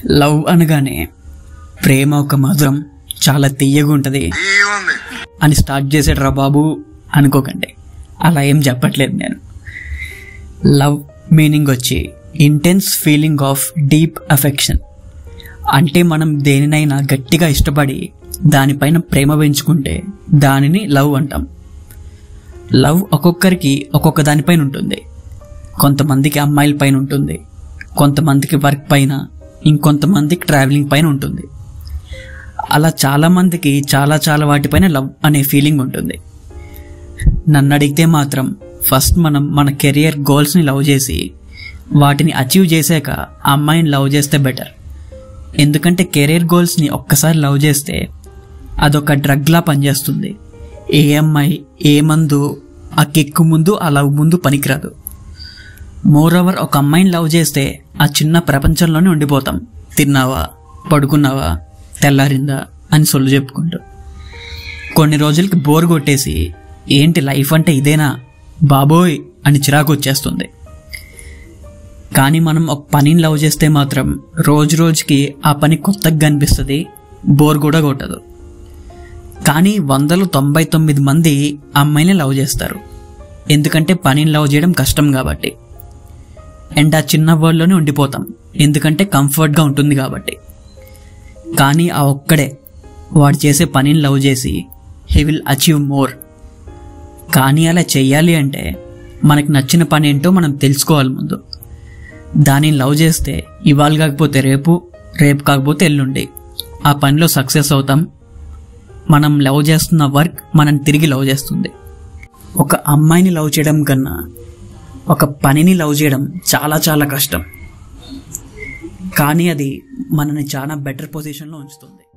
love అనగానే ప్రేమ ఒక మధురం చాలా తీయగా ఉంటుంది ఏముంది అని స్టార్ట్ చేసాడు రా బాబు అనుకోకండి అలా ఏం చెప్పట్లేదు నేను లవ్ మీనింగ్ వచ్చి intense feeling of deep affection అంటే మనం దేనినైనా గట్టిగా ఇష్టపడి దానిపైన ప్రేమ పెంచుకుంటే దానిని లవ్ అంటాం లవ్ ఒక్కొక్కరికి ఒక్కొక్క దానిపైన ఉంటుంది కొంతమందికి అమ్మాయిల పైన ఉంటుంది కొంతమందికి వర్క్ పైన ఇంకొంతమందికి ట్రావెలింగ్ పైన ఉంటుంది అలా చాలా మందికి చాలా చాలా వాటిపైన లవ్ అనే ఫీలింగ్ ఉంటుంది నన్ను అడిగితే మాత్రం ఫస్ట్ మనం మన కెరియర్ గోల్స్ని లవ్ చేసి వాటిని అచీవ్ చేశాక ఆ అమ్మాయిని లవ్ చేస్తే బెటర్ ఎందుకంటే కెరీర్ గోల్స్ని ఒక్కసారి లవ్ చేస్తే అదొక డ్రగ్లా పనిచేస్తుంది ఏ అమ్మాయి ఏ మందు ఆ కిక్కు ముందు ఆ లవ్ ముందు పనికిరాదు మోర్ ఓవర్ ఒక అమ్మాయిని లవ్ చేస్తే ఆ చిన్న ప్రపంచంలోనే ఉండిపోతాం తిన్నావా పడుకున్నావా తెల్లారిందా అని సొల్లు చెప్పుకుంటూ కొన్ని రోజులకి బోర్ కొట్టేసి ఏంటి లైఫ్ అంటే ఇదేనా బాబోయ్ అని చిరాకు వచ్చేస్తుంది కానీ మనం ఒక పనిని లవ్ చేస్తే మాత్రం రోజు రోజుకి ఆ పని కొత్తగా కనిపిస్తుంది బోర్ కూడా కొట్టదు కానీ వందలు తొంభై తొమ్మిది మంది ఆ అమ్మాయిని లవ్ చేస్తారు ఎందుకంటే పనిని లవ్ చేయడం కష్టం కాబట్టి అండ్ ఆ చిన్న వరల్డ్లోనే ఉండిపోతాం ఎందుకంటే కంఫర్ట్గా ఉంటుంది కాబట్టి కానీ ఆ ఒక్కడే వాడు చేసే పనిని లవ్ చేసి హీ విల్ అచీవ్ మోర్ కానీ అలా చెయ్యాలి అంటే మనకు నచ్చిన పని ఏంటో మనం తెలుసుకోవాలి ముందు దానిని లవ్ చేస్తే ఇవాళ కాకపోతే రేపు రేపు కాకపోతే ఎల్లుండి ఆ పనిలో సక్సెస్ అవుతాం మనం లవ్ చేస్తున్న వర్క్ మనం తిరిగి లవ్ చేస్తుంది ఒక అమ్మాయిని లవ్ చేయడం కన్నా ఒక పనిని లవ్ చేయడం చాలా చాలా కష్టం కానీ అది మనని చాలా బెటర్ పొజిషన్లో ఉంచుతుంది